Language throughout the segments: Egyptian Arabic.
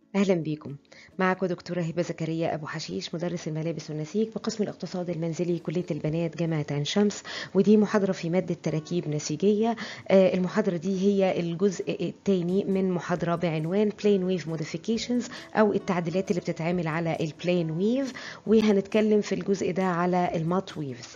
أهلا بيكم معكم دكتورة هبة زكريا أبو حشيش مدرس الملابس والنسيج بقسم الاقتصاد المنزلي كلية البنات جامعة عين شمس ودي محاضرة في مادة تراكيب نسيجية آه، المحاضرة دي هي الجزء الثاني من محاضرة بعنوان Plane Wave Modifications أو التعديلات اللي بتتعمل على البلين ويف وهنتكلم في الجزء ده على المات ويفز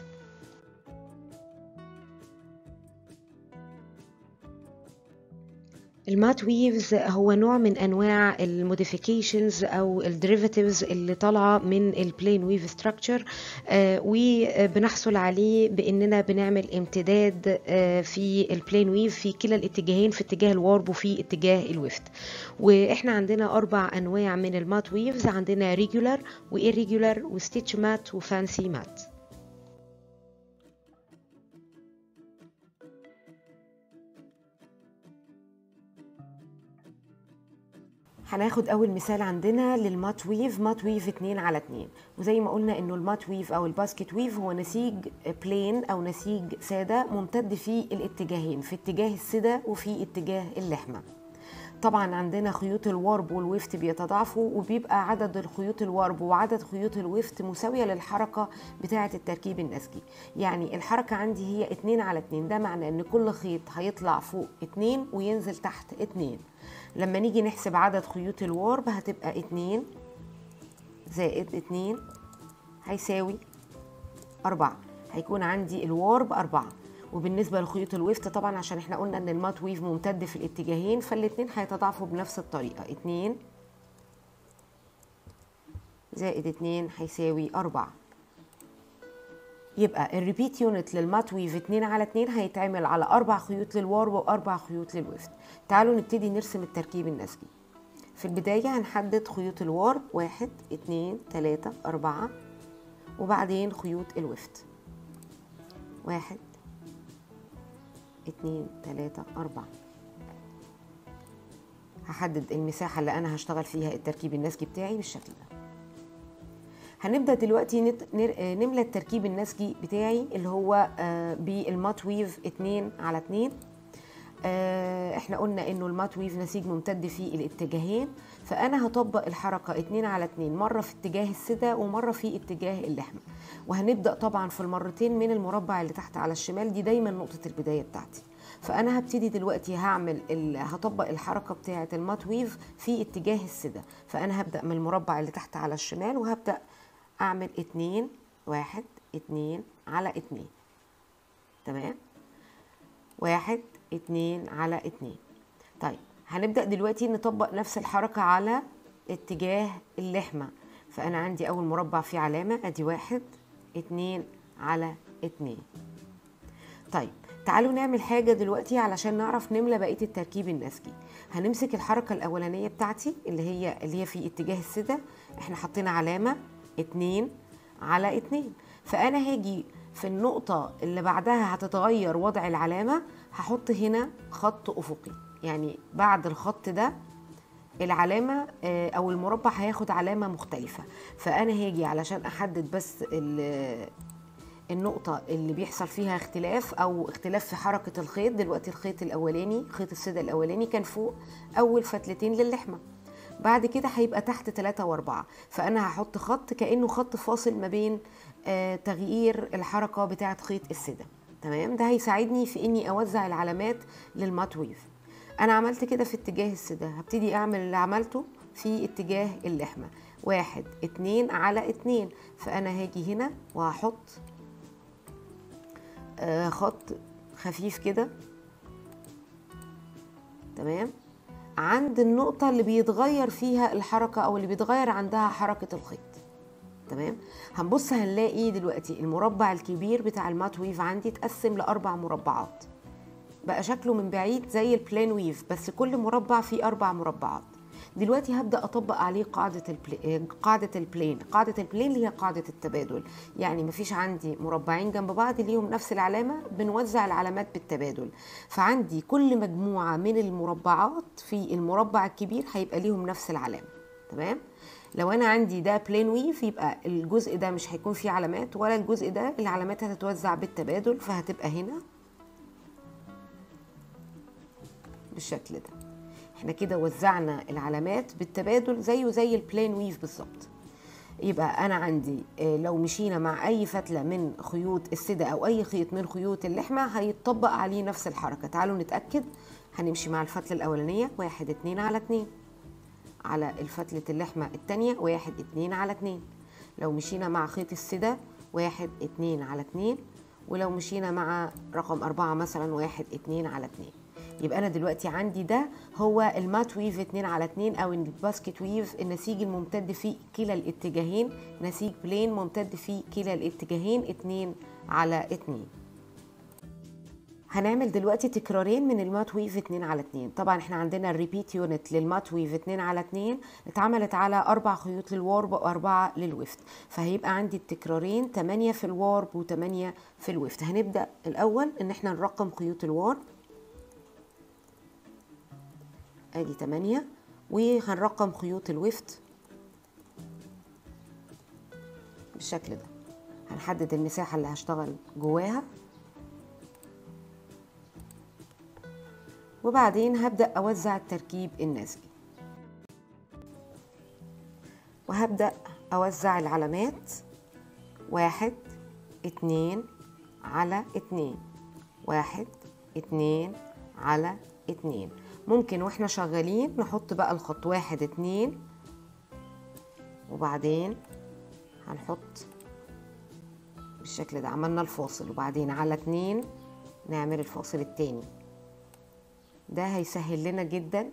المات ويفز هو نوع من انواع الموديفيكيشنز او الديريفاتيفز اللي طالعه من البلين ويف ستراكشر وبنحصل عليه باننا بنعمل امتداد آه، في البلين ويف في كلا الاتجاهين في اتجاه الوارب وفي اتجاه الويفت واحنا عندنا اربع انواع من المات ويفز عندنا ريجولار وايريجولار وستيتش مات وفانسي مات هناخد اول مثال عندنا للمات ويف مات ويف 2 على 2 وزي ما قلنا انه المات ويف او الباسكت ويف هو نسيج بلين او نسيج ساده ممتد في الاتجاهين في اتجاه السده وفي اتجاه اللحمه طبعا عندنا خيوط الوارب والويفت بيتضاعفوا وبيبقى عدد الخيوط الوارب وعدد خيوط الويفت مساوية للحركة بتاعة التركيب النسجي يعني الحركة عندي هي 2 على 2 ده معنى ان كل خيط هيطلع فوق 2 وينزل تحت 2 لما نيجي نحسب عدد خيوط الوارب هتبقى 2 زائد 2 هيساوي 4 هيكون عندي الوارب 4 وبالنسبه لخيوط الويفت طبعا عشان احنا قلنا ان المات ويف ممتد في الاتجاهين فالاتنين هيتضاعفوا بنفس الطريقه 2 زائد 2 هيساوي 4 يبقى الريبيت يونت للمات ويف 2 على 2 هيتعمل على اربع خيوط للوارب واربع خيوط للويفت تعالوا نبتدي نرسم التركيب النسجي في البدايه هنحدد خيوط الوارب 1 2 3 4 وبعدين خيوط الويفت 1 2 3 4 هحدد المساحه اللي انا هشتغل فيها التركيب النسجي بتاعي بالشكل ده هنبدا دلوقتي نت... نر... نملى التركيب النسجي بتاعي اللي هو آه بالمات ويف 2 على 2 آه احنا قلنا انه المات ويف نسيج ممتد في الاتجاهين فانا هطبق الحركه 2 على 2 مره في اتجاه السدة ومره في اتجاه اللحمه وهنبدا طبعا في المرتين من المربع اللي تحت على الشمال دي دايما نقطه البدايه بتاعتي فانا هبتدي دلوقتي هعمل ال... هطبق الحركه بتاعه المات ويف في اتجاه السدة فانا هبدا من المربع اللي تحت على الشمال وهبدا اعمل اتنين واحد اتنين على اتنين تمام واحد اتنين على اتنين طيب هنبدأ دلوقتي نطبق نفس الحركة على اتجاه اللحمة فأنا عندي أول مربع فيه علامة أدي واحد اتنين على اتنين طيب تعالوا نعمل حاجة دلوقتي علشان نعرف نملى بقية التركيب النسجي هنمسك الحركة الأولانية بتاعتي اللي هي اللي هي في اتجاه السدة احنا حطينا علامة اتنين على اتنين فأنا هاجي في النقطة اللي بعدها هتتغير وضع العلامة هحط هنا خط أفقي يعني بعد الخط ده العلامة أو المربع هياخد علامة مختلفة فأنا هاجي علشان أحدد بس النقطة اللي بيحصل فيها اختلاف أو اختلاف في حركة الخيط دلوقتي الخيط الأولاني خيط السدة الأولاني كان فوق أول فتلتين للحمة بعد كده هيبقى تحت 3 و4 فانا هحط خط كانه خط فاصل ما بين آه تغيير الحركه بتاعه خيط السده تمام ده هيساعدني في اني اوزع العلامات للمات ويف انا عملت كده في اتجاه السده هبتدي اعمل اللي عملته في اتجاه اللحمه واحد اتنين على اتنين فانا هاجي هنا وهحط آه خط خفيف كده تمام عند النقطة اللي بيتغير فيها الحركة أو اللي بيتغير عندها حركة الخيط تمام هنبص هنلاقي دلوقتي المربع الكبير بتاع المات ويف عندي اتقسم لأربع مربعات بقى شكله من بعيد زي البلين ويف بس كل مربع فيه أربع مربعات دلوقتي هبدا اطبق عليه قاعده البلين قاعده البلين قاعده البلين اللي هي قاعده التبادل يعني مفيش عندي مربعين جنب بعض ليهم نفس العلامه بنوزع العلامات بالتبادل فعندي كل مجموعه من المربعات في المربع الكبير هيبقى ليهم نفس العلامه تمام لو انا عندي ده بلين ويف يبقى الجزء ده مش هيكون فيه علامات ولا الجزء ده العلامات هتتوزع بالتبادل فهتبقى هنا بالشكل ده احنا كده وزعنا العلامات بالتبادل زيه زي البلين ويف بالظبط يبقى انا عندي آه، لو مشينا مع اي فتله من خيوط السدة او اي خيط من خيوط اللحمه هيتطبق عليه نفس الحركه تعالوا نتاكد هنمشي مع الفتله الاولانيه واحد اتنين على اتنين على الفتله اللحمه التانيه واحد اتنين على اتنين لو مشينا مع خيط السدة واحد اتنين على اتنين ولو مشينا مع رقم أربعة مثلا واحد اتنين على اتنين يبقى أنا دلوقتي عندي ده هو المات ويف اتنين على اتنين أو الباسكت ويف النسيج الممتد في كلا الاتجاهين نسيج بلين ممتد في كلا الاتجاهين اتنين على اتنين هنعمل دلوقتي تكرارين من المات ويف 2 على 2 طبعا احنا عندنا الريبيت يونت للمات ويف 2 على 2 اتعملت على اربع خيوط للوارب واربعه للويفت فهيبقى عندي التكرارين 8 في الوارب و8 في الويفت هنبدا الاول ان احنا نرقم خيوط الوارب ادي 8 وهنرقم خيوط الويفت بالشكل ده هنحدد المساحه اللي هشتغل جواها وبعدين هبدأ أوزع التركيب النسجي وهبدأ أوزع العلامات واحد اتنين على اتنين واحد اتنين على اتنين ممكن واحنا شغالين نحط بقى الخط واحد اتنين وبعدين هنحط بالشكل ده عملنا الفاصل وبعدين على اتنين نعمل الفاصل التاني ده هيسهل لنا جدا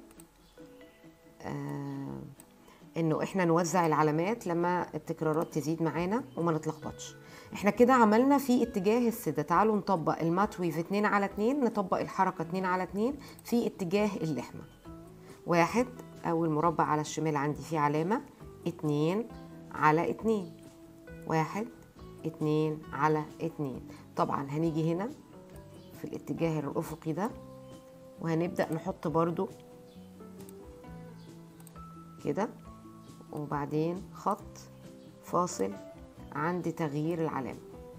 آه انه احنا نوزع العلامات لما التكرارات تزيد معانا وما نتلخبطش احنا كده عملنا في اتجاه السدة تعالوا نطبق المات ويف 2 على 2 نطبق الحركة 2 على 2 في اتجاه اللحمة واحد اول مربع على الشمال عندي فيه علامة اتنين على اتنين واحد اتنين على اتنين طبعا هنيجي هنا في الاتجاه الافقي ده وهنبدأ نحط برضو كده وبعدين خط فاصل عند تغيير العلامة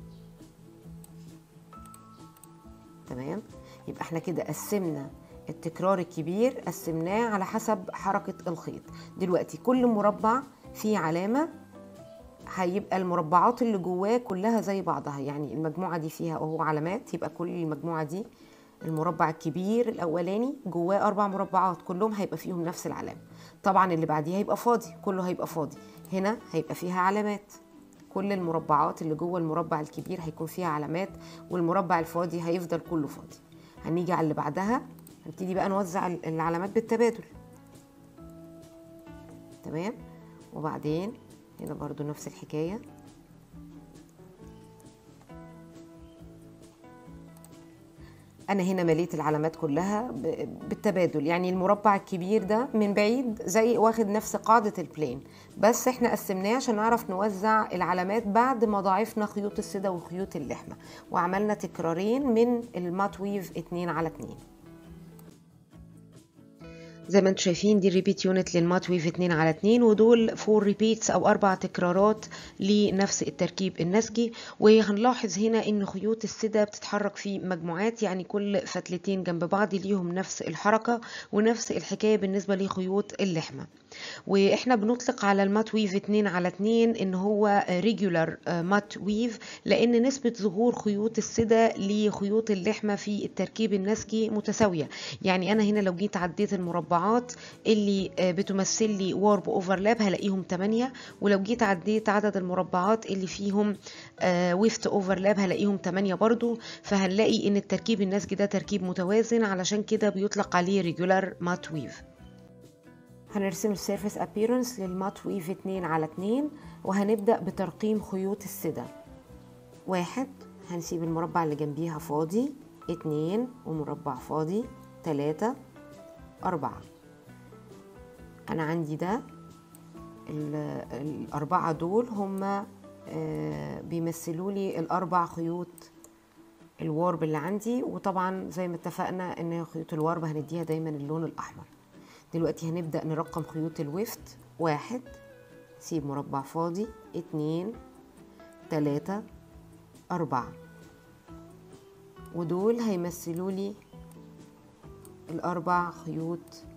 تمام يبقى احنا كده قسمنا التكرار الكبير قسمناه على حسب حركة الخيط دلوقتي كل مربع فيه علامة هيبقى المربعات اللي جواه كلها زي بعضها يعني المجموعة دي فيها وهو علامات يبقى كل المجموعة دي المربع الكبير الاولاني جواه اربع مربعات كلهم هيبقى فيهم نفس العلامه طبعا اللي بعديه هيبقى فاضي كله هيبقى فاضي هنا هيبقى فيها علامات كل المربعات اللي جوه المربع الكبير هيكون فيها علامات والمربع الفاضي هيفضل كله فاضي هنيجي على اللي بعدها هنبتدي بقى نوزع العلامات بالتبادل تمام وبعدين هنا برضو نفس الحكايه انا هنا مليت العلامات كلها بالتبادل يعني المربع الكبير ده من بعيد زي واخد نفس قاعده البلين بس احنا قسمناه عشان نعرف نوزع العلامات بعد ما ضاعفنا خيوط السده وخيوط اللحمه وعملنا تكرارين من المات ويف 2 على 2 زي ما انتم شايفين دي الريبيت يونت للمات ويف 2 على 2 ودول فور ريبيتس او اربع تكرارات لنفس التركيب النسجي وهنلاحظ هنا ان خيوط السدة بتتحرك في مجموعات يعني كل فتلتين جنب بعض ليهم نفس الحركة ونفس الحكاية بالنسبة لخيوط اللحمة واحنا بنطلق على المات ويف 2 على 2 ان هو ريجولار مات ويف لان نسبة ظهور خيوط السدة لخيوط اللحمة في التركيب النسجي متساوية يعني انا هنا لو جيت عديت المربعات اللي بتمثل لي وارب اوفرلاب هلاقيهم 8 ولو جيت عديت عدد المربعات اللي فيهم ويفت اوفرلاب هلاقيهم 8 برضو فهنلاقي ان التركيب النسجي ده تركيب متوازن علشان كده بيطلق عليه ريجولار مات ويف هنرسم السيرفيس ابييرنس للمات ويف 2 على 2 وهنبدأ بترقيم خيوط السدة واحد هنسيب المربع اللي جنبيها فاضي اتنين ومربع فاضي تلاتة أربعة أنا عندي ده الأربعة دول هما بيمثلوا لي الأربع خيوط الوارب اللي عندي وطبعا زي ما اتفقنا ان خيوط الوارب هنديها دايما اللون الأحمر دلوقتي هنبدأ نرقم خيوط الوفت واحد سيب مربع فاضي اتنين تلاتة أربعة ودول هيمثلوا لي الأربع خيوط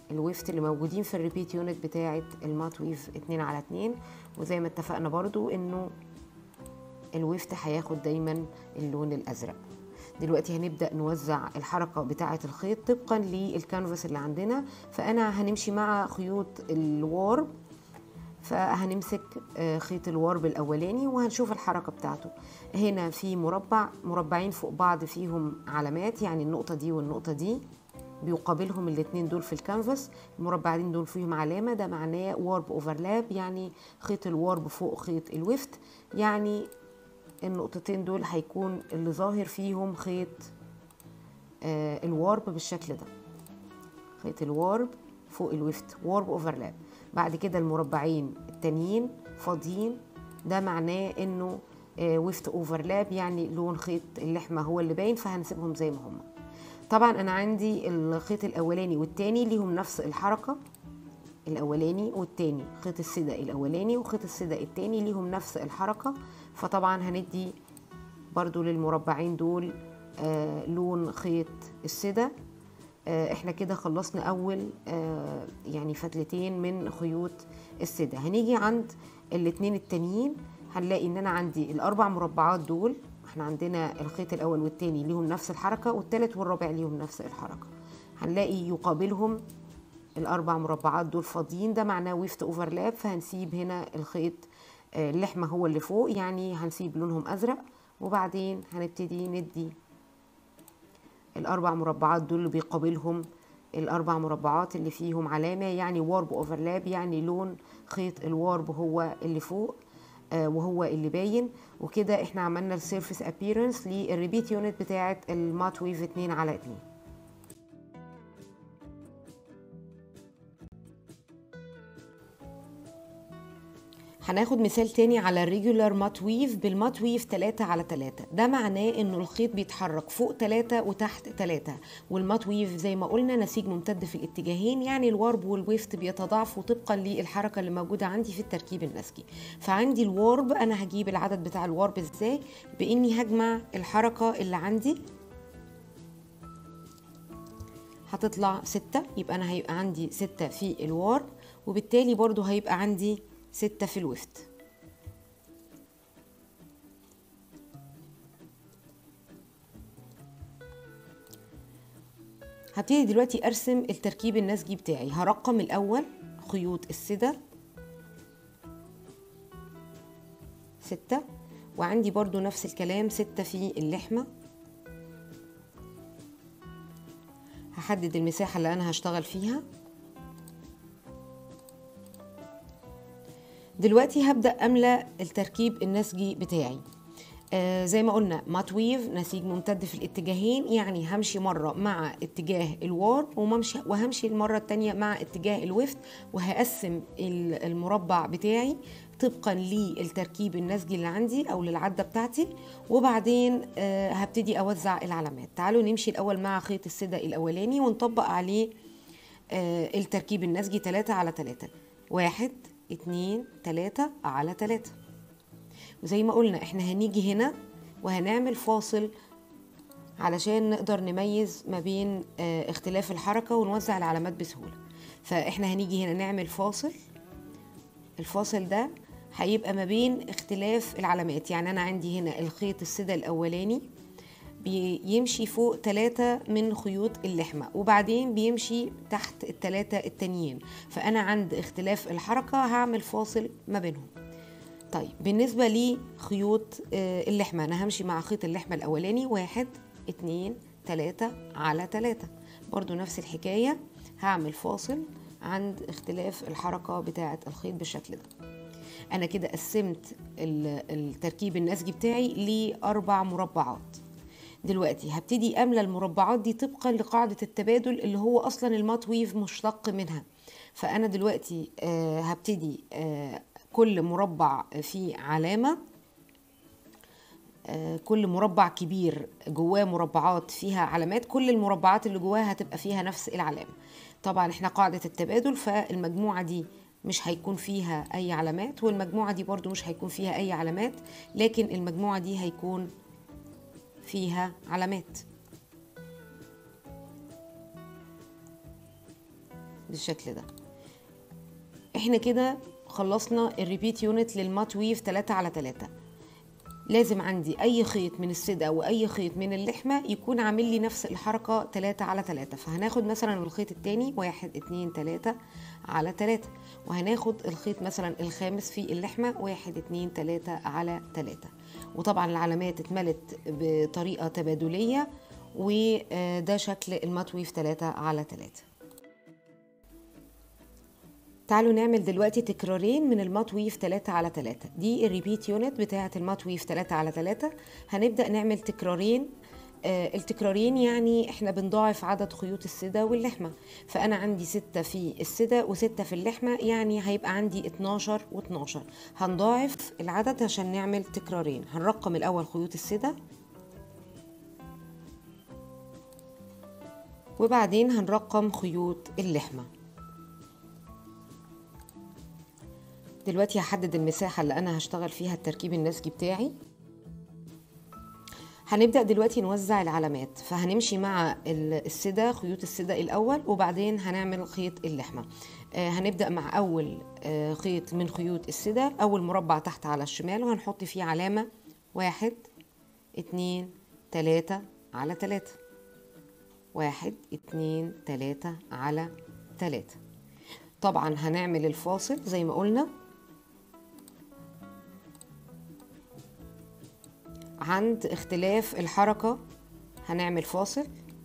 الويفت اللي موجودين في الريبيت يونت بتاعه المات ويف 2 على 2 وزي ما اتفقنا برضو انه الويفت هياخد دايما اللون الازرق دلوقتي هنبدا نوزع الحركه بتاعه الخيط طبقا للكانفاس اللي عندنا فانا هنمشي مع خيوط الوارب فهنمسك خيط الوارب الاولاني وهنشوف الحركه بتاعته هنا في مربع مربعين فوق بعض فيهم علامات يعني النقطه دي والنقطه دي بيقابلهم الاثنين دول في الكانفاس المربعين دول فيهم علامه ده معناه وارب اوفرلاب يعني خيط الوارب فوق خيط الويفت يعني النقطتين دول هيكون اللي ظاهر فيهم خيط آه الوارب بالشكل ده خيط الوارب فوق الويفت وارب اوفرلاب بعد كده المربعين التانيين فاضيين ده معناه انه آه ويفت اوفرلاب يعني لون خيط اللحمه هو اللي باين فهنسيبهم زي ما هما طبعا انا عندي الخيط الاولاني والتاني ليهم نفس الحركه الاولاني والتاني خيط السدة الاولاني وخيط السدة التاني ليهم نفس الحركه فطبعا هندي برضو للمربعين دول آه لون خيط السدة آه احنا كده خلصنا اول آه يعني فتلتين من خيوط السدة هنيجي عند الاتنين التانيين هنلاقي ان انا عندي الاربع مربعات دول احنا عندنا الخيط الاول والتاني ليهم نفس الحركة والتالت والرابع ليهم نفس الحركة هنلاقي يقابلهم الاربع مربعات دول فاضيين ده معناه ويفت اوفرلاب فهنسيب هنا الخيط اللحمه هو اللي فوق يعني هنسيب لونهم ازرق وبعدين هنبتدي ندي الاربع مربعات دول اللي بيقابلهم الاربع مربعات اللي فيهم علامه يعني وارب اوفرلاب يعني لون خيط الوارب هو اللي فوق آه وهو اللي باين وكده احنا عملنا السيرفيس ابييرنس للريبيت يونت بتاعه المات ويف 2 على 2 هناخد مثال تاني على الريجولار مات ويف بالمات ويف 3 على 3 ده معناه انه الخيط بيتحرك فوق 3 وتحت 3 والمات ويف زي ما قلنا نسيج ممتد في الاتجاهين يعني الوارب والويفت بيتضاعفوا طبقا للحركه اللي موجوده عندي في التركيب النسجي فعندي الوارب انا هجيب العدد بتاع الوارب ازاي باني هجمع الحركه اللي عندي هتطلع ستة يبقى أنا هيبقى عندي ستة في الوارب وبالتالي برضو هيبقى عندي ستة في الوفت هبتدي دلوقتي ارسم التركيب النسجي بتاعي هرقم الاول خيوط السدة ستة وعندي برضو نفس الكلام ستة في اللحمة هحدد المساحة اللي انا هشتغل فيها دلوقتي هبدأ أملى التركيب النسجي بتاعي آه زي ما قلنا مات ويف نسيج ممتد في الاتجاهين يعني همشي مرة مع اتجاه الوار وممشي وهمشي المرة التانية مع اتجاه الوفت وهقسم المربع بتاعي طبقا للتركيب النسجي اللي عندي او للعدة بتاعتي وبعدين آه هبتدي اوزع العلامات تعالوا نمشي الاول مع خيط السدة الاولاني ونطبق عليه آه التركيب النسجي 3 على 3 واحد اتنين تلاتة على تلاتة وزي ما قلنا احنا هنيجي هنا وهنعمل فاصل علشان نقدر نميز ما بين اه اختلاف الحركة ونوزع العلامات بسهولة فاحنا هنيجي هنا نعمل فاصل الفاصل ده هيبقى ما بين اختلاف العلامات يعني انا عندي هنا الخيط السدى الاولاني بيمشي فوق ثلاثة من خيوط اللحمة وبعدين بيمشي تحت الثلاثة التانيين فأنا عند اختلاف الحركة هعمل فاصل ما بينهم طيب بالنسبة لخيوط اللحمة أنا همشي مع خيط اللحمة الأولاني واحد اتنين تلاتة على تلاتة برضو نفس الحكاية هعمل فاصل عند اختلاف الحركة بتاعة الخيط بالشكل ده أنا كده قسمت التركيب النسجي بتاعي لأربع مربعات دلوقتي هبتدي املى المربعات دي طبقا لقاعده التبادل اللي هو اصلا المات ويف مشتق منها فانا دلوقتي آه هبتدي آه كل مربع فيه علامه آه كل مربع كبير جواه مربعات فيها علامات كل المربعات اللي جواها هتبقى فيها نفس العلامه طبعا احنا قاعده التبادل فالمجموعه دي مش هيكون فيها اي علامات والمجموعه دي برضو مش هيكون فيها اي علامات لكن المجموعه دي هيكون فيها علامات بالشكل ده احنا كده خلصنا الريبيت يونت للمات ويف 3 على 3 لازم عندي اي خيط من السدة او اي خيط من اللحمة يكون عامل لي نفس الحركة 3 على 3 فهناخد مثلا الخيط التاني واحد اتنين تلاتة على 3 وهناخد الخيط مثلا الخامس في اللحمة واحد اتنين تلاتة على 3 وطبعا العلامات اتملت بطريقة تبادلية وده شكل الماتويف 3 على 3 تعالوا نعمل دلوقتي تكرارين من المات ويف 3 على 3 دي الريبيت يونت بتاعه المات ويف 3 على 3 هنبدا نعمل تكرارين آه التكرارين يعني احنا بنضاعف عدد خيوط السدة واللحمة فأنا عندي ستة في السدة وستة في اللحمة يعني هيبقى عندي 12 و12 هنضاعف العدد عشان نعمل تكرارين هنرقم الأول خيوط السدة وبعدين هنرقم خيوط اللحمه دلوقتي هحدد المساحة اللي أنا هشتغل فيها التركيب النسجي بتاعي هنبدأ دلوقتي نوزع العلامات فهنمشي مع السدة خيوط السدة الأول وبعدين هنعمل خيط اللحمة آه هنبدأ مع أول آه خيط من خيوط السدة أول مربع تحت على الشمال وهنحط فيه علامة واحد اتنين تلاتة على تلاتة واحد اتنين تلاتة على تلاتة طبعا هنعمل الفاصل زي ما قلنا عند اختلاف الحركة هنعمل فاصل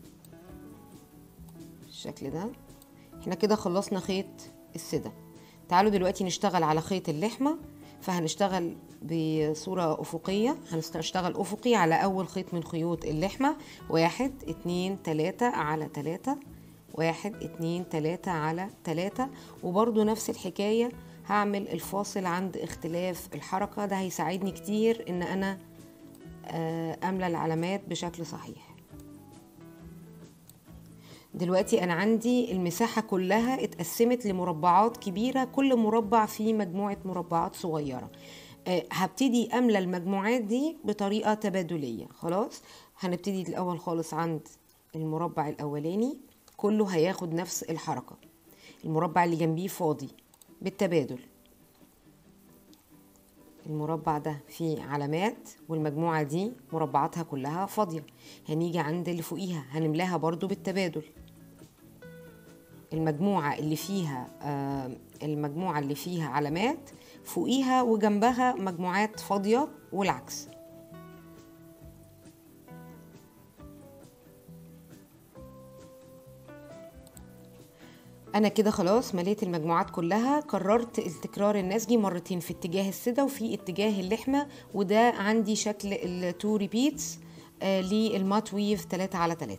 بالشكل ده احنا كده خلصنا خيط السدة تعالوا دلوقتي نشتغل على خيط اللحمة فهنشتغل بصورة أفقية هنشتغل أفقي على أول خيط من خيوط اللحمة واحد اتنين تلاتة على تلاتة واحد اتنين تلاتة على تلاتة وبرضو نفس الحكاية هعمل الفاصل عند اختلاف الحركة ده هيساعدني كتير ان انا املى العلامات بشكل صحيح دلوقتي انا عندي المساحة كلها اتقسمت لمربعات كبيرة كل مربع فيه مجموعة مربعات صغيرة هبتدي املى المجموعات دي بطريقة تبادلية خلاص هنبتدي الاول خالص عند المربع الاولاني كله هياخد نفس الحركة المربع اللي جنبيه فاضي بالتبادل المربع ده فيه علامات والمجموعة دي مربعاتها كلها فاضية هنيجي عند اللي فوقيها هنملاها برضو بالتبادل المجموعة اللي فيها آه المجموعة اللي فيها علامات فوقيها وجنبها مجموعات فاضية والعكس انا كده خلاص مليت المجموعات كلها قررت التكرار النسجي مرتين في اتجاه السدة وفي اتجاه اللحمة وده عندي شكل التو ريبيتس آه للمات ويف 3 على 3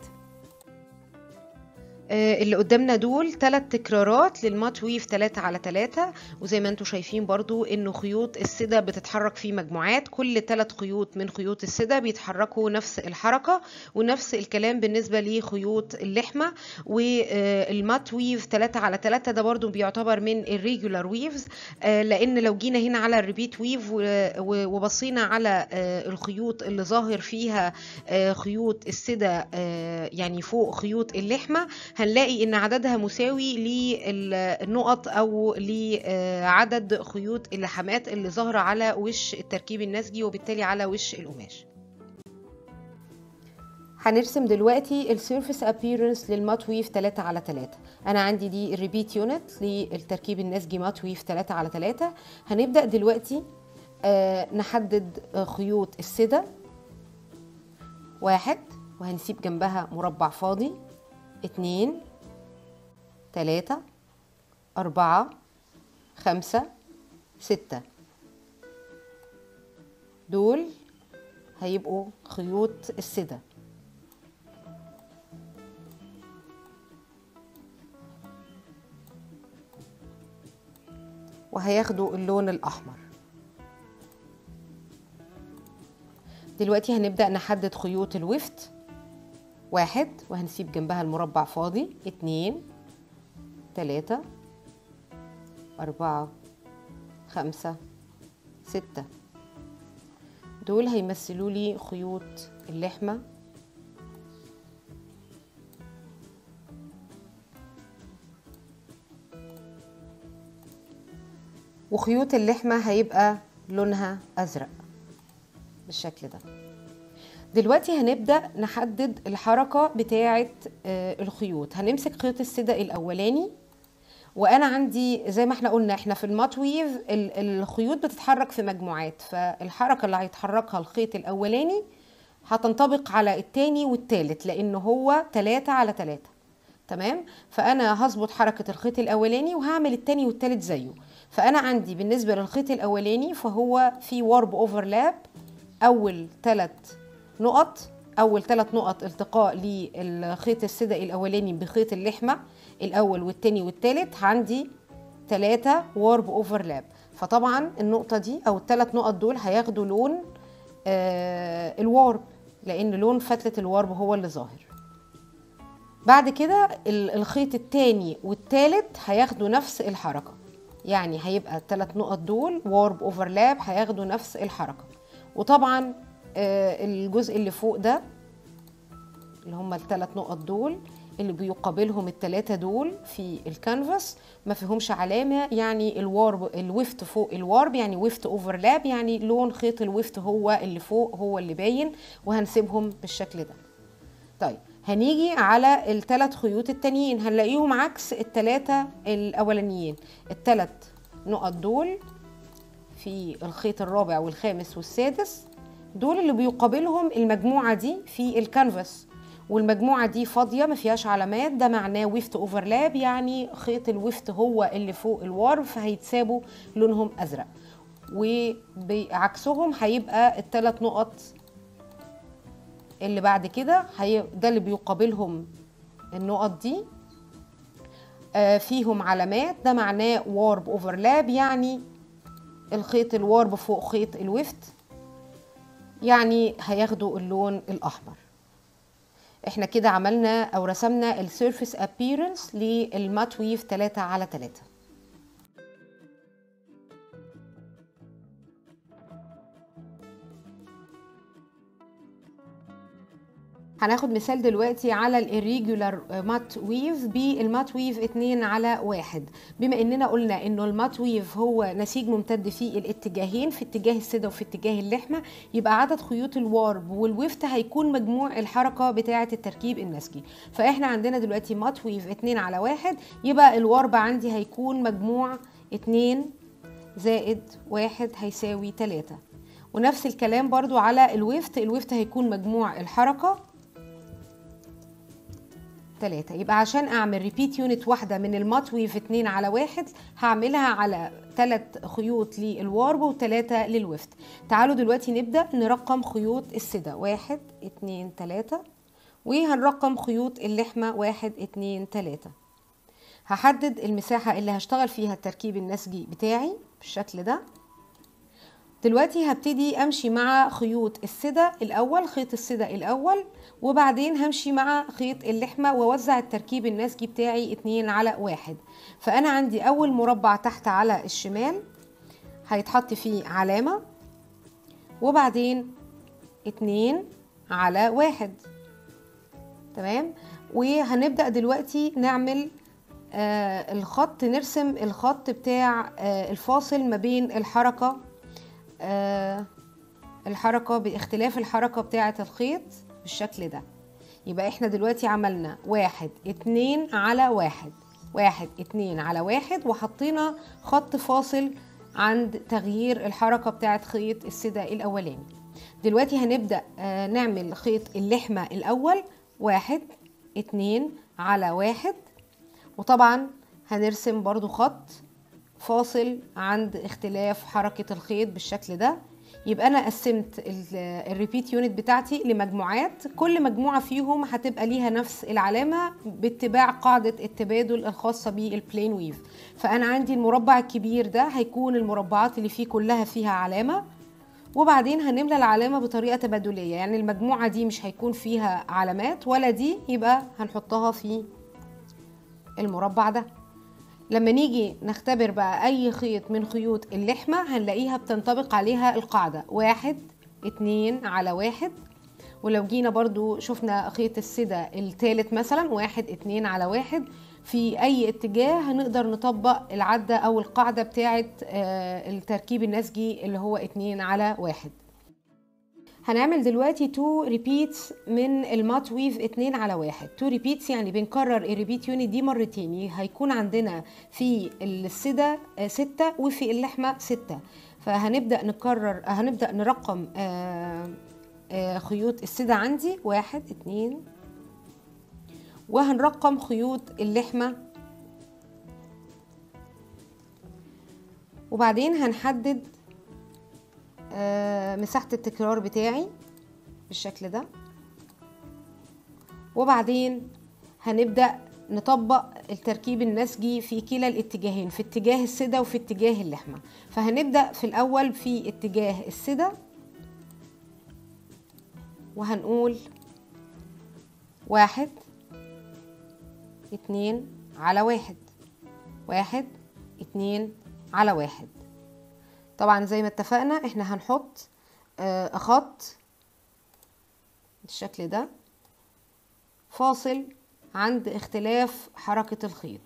اللي قدامنا دول ثلاث تكرارات للمات ويف 3 على 3 وزي ما انتم شايفين برضو انه خيوط السدة بتتحرك في مجموعات كل ثلاث خيوط من خيوط السدة بيتحركوا نفس الحركة ونفس الكلام بالنسبة لخيوط اللحمة والمات ويف 3 على 3 ده برضو بيعتبر من الريجولار ويفز لان لو جينا هنا على الريبيت ويف وبصينا على الخيوط اللي ظاهر فيها خيوط السدة يعني فوق خيوط اللحمة هنلاقي ان عددها مساوي للنقط او لعدد خيوط اللحمات اللي ظاهره على وش التركيب النسجي وبالتالي على وش القماش هنرسم دلوقتي السيرفيس ابييرنس للمات ويف 3 على 3 انا عندي دي الريبيت يونت للتركيب النسجي مات ويف 3 على 3 هنبدا دلوقتي آه نحدد خيوط السدة واحد وهنسيب جنبها مربع فاضي اتنين تلاتة أربعة خمسة ستة دول هيبقوا خيوط السدة وهياخدوا اللون الأحمر دلوقتي هنبدأ نحدد خيوط الوفت واحد وهنسيب جنبها المربع فاضي اتنين تلاتة أربعة خمسة ستة دول هيمثلوا لي خيوط اللحمة وخيوط اللحمة هيبقى لونها أزرق بالشكل ده دلوقتي هنبدأ نحدد الحركة بتاعة آه، الخيوط هنمسك خيط السدة الأولاني وانا عندي زي ما احنا قلنا احنا في المات ويف ال- الخيوط بتتحرك في مجموعات فالحركه اللي هيتحركها الخيط الاولاني هتنطبق على التاني والتالت لان هو تلاتة على تلاتة تمام فانا هظبط حركه الخيط الاولاني وهعمل التاني والتالت زيه فانا عندي بالنسبه للخيط الاولاني فهو في وارب اوفرلاب اول ثلاث نقط اول ثلاث نقط التقاء للخيط السدئي الاولاني بخيط اللحمه الاول والتاني والتالت عندي ثلاثة وارب اوفرلاب فطبعا النقطة دي او الثلاث نقط دول هياخدوا لون آه الوارب لان لون فتلة الوارب هو اللي ظاهر بعد كده ال- الخيط التاني والتالت هياخدوا نفس الحركة يعني هيبقى الثلاث نقط دول وارب اوفرلاب هياخدوا نفس الحركة وطبعا آه، الجزء اللي فوق ده اللي هم الثلاث نقط دول اللي بيقابلهم الثلاثة دول في الكانفاس ما فيهمش علامة يعني الوارب الويفت فوق الوارب يعني ويفت اوفرلاب يعني لون خيط الويفت هو اللي فوق هو اللي باين وهنسيبهم بالشكل ده طيب هنيجي على الثلاث خيوط التانيين هنلاقيهم عكس الثلاثة الأولانيين الثلاث نقط دول في الخيط الرابع والخامس والسادس دول اللي بيقابلهم المجموعة دي في الكانفاس والمجموعة دي فاضية ما فيهاش علامات ده معناه ويفت اوفرلاب يعني خيط الويفت هو اللي فوق الوارب فهيتسابوا لونهم أزرق وبعكسهم هيبقى الثلاث نقط اللي بعد كده هي ده اللي بيقابلهم النقط دي آه، فيهم علامات ده معناه وارب اوفرلاب يعني الخيط الوارب فوق خيط الوفت يعني هياخدوا اللون الاحمر احنا كده عملنا او رسمنا السيرفيس ابييرنس للمات ويف 3 على 3 هناخد مثال دلوقتي على الirregular مات ويف بالمات ويف 2 على 1 بما اننا قلنا انه المات ويف هو نسيج ممتد في الاتجاهين في اتجاه السدة وفي اتجاه اللحمة يبقى عدد خيوط الوارب والويفت هيكون مجموع الحركة بتاعة التركيب النسجي فاحنا عندنا دلوقتي مات ويف 2 على 1 يبقى الوارب عندي هيكون مجموع 2 زائد 1 هيساوي 3 ونفس الكلام برضو على الويفت الويفت هيكون مجموع الحركة تلاتة يبقى عشان اعمل ريبيت يونت واحدة من المات ويف اتنين على واحد هعملها على تلات خيوط للوارب وتلاتة للوفت تعالوا دلوقتي نبدأ نرقم خيوط السدة واحد اتنين تلاتة وهنرقم خيوط اللحمة واحد اتنين تلاتة هحدد المساحة اللي هشتغل فيها التركيب النسجي بتاعي بالشكل ده دلوقتي هبتدي امشي مع خيوط السدة الاول خيط السدة الاول وبعدين همشي مع خيط اللحمة واوزع التركيب النسجي بتاعي اتنين على واحد فانا عندي اول مربع تحت على الشمال هيتحط فيه علامة وبعدين اتنين على واحد تمام وهنبدأ دلوقتي نعمل آه الخط نرسم الخط بتاع آه الفاصل ما بين الحركة آه الحركة باختلاف الحركة بتاعة الخيط بالشكل ده يبقى احنا دلوقتي عملنا واحد اتنين على واحد واحد اتنين على واحد وحطينا خط فاصل عند تغيير الحركة بتاعة خيط السدة الأولاني دلوقتي هنبدأ آه نعمل خيط اللحمة الأول واحد اتنين على واحد وطبعا هنرسم برضو خط فاصل عند اختلاف حركة الخيط بالشكل ده يبقى انا قسمت الريبيت يونت بتاعتي لمجموعات كل مجموعه فيهم هتبقى ليها نفس العلامه باتباع قاعده التبادل الخاصه بالبلين ويف فانا عندي المربع الكبير ده هيكون المربعات اللي فيه كلها فيها علامه وبعدين هنملى العلامه بطريقه تبادليه يعني المجموعه دي مش هيكون فيها علامات ولا دي يبقى هنحطها في المربع ده لما نيجي نختبر بقى اي خيط من خيوط اللحمة هنلاقيها بتنطبق عليها القاعدة واحد اتنين على واحد ولو جينا برضو شفنا خيط السدة التالت مثلا واحد اتنين على واحد في اي اتجاه هنقدر نطبق العدة او القاعدة بتاعة التركيب النسجي اللي هو اتنين على واحد هنعمل دلوقتي 2 ريبيتس من المات ويف 2 على واحد 2 ريبيتس يعني بنكرر الريبيت يونت دي مرتين هيكون عندنا في السدة 6 وفي اللحمة 6 فهنبدأ نكرر هنبدأ نرقم آآ آآ خيوط السدة عندي واحد اتنين وهنرقم خيوط اللحمة وبعدين هنحدد مساحة التكرار بتاعي بالشكل ده وبعدين هنبدأ نطبق التركيب النسجي في كلا الاتجاهين في اتجاه السدة وفي اتجاه اللحمة فهنبدأ في الأول في اتجاه السدة وهنقول واحد اتنين على واحد واحد اتنين على واحد طبعا زي ما اتفقنا احنا هنحط آه خط بالشكل ده فاصل عند اختلاف حركة الخيط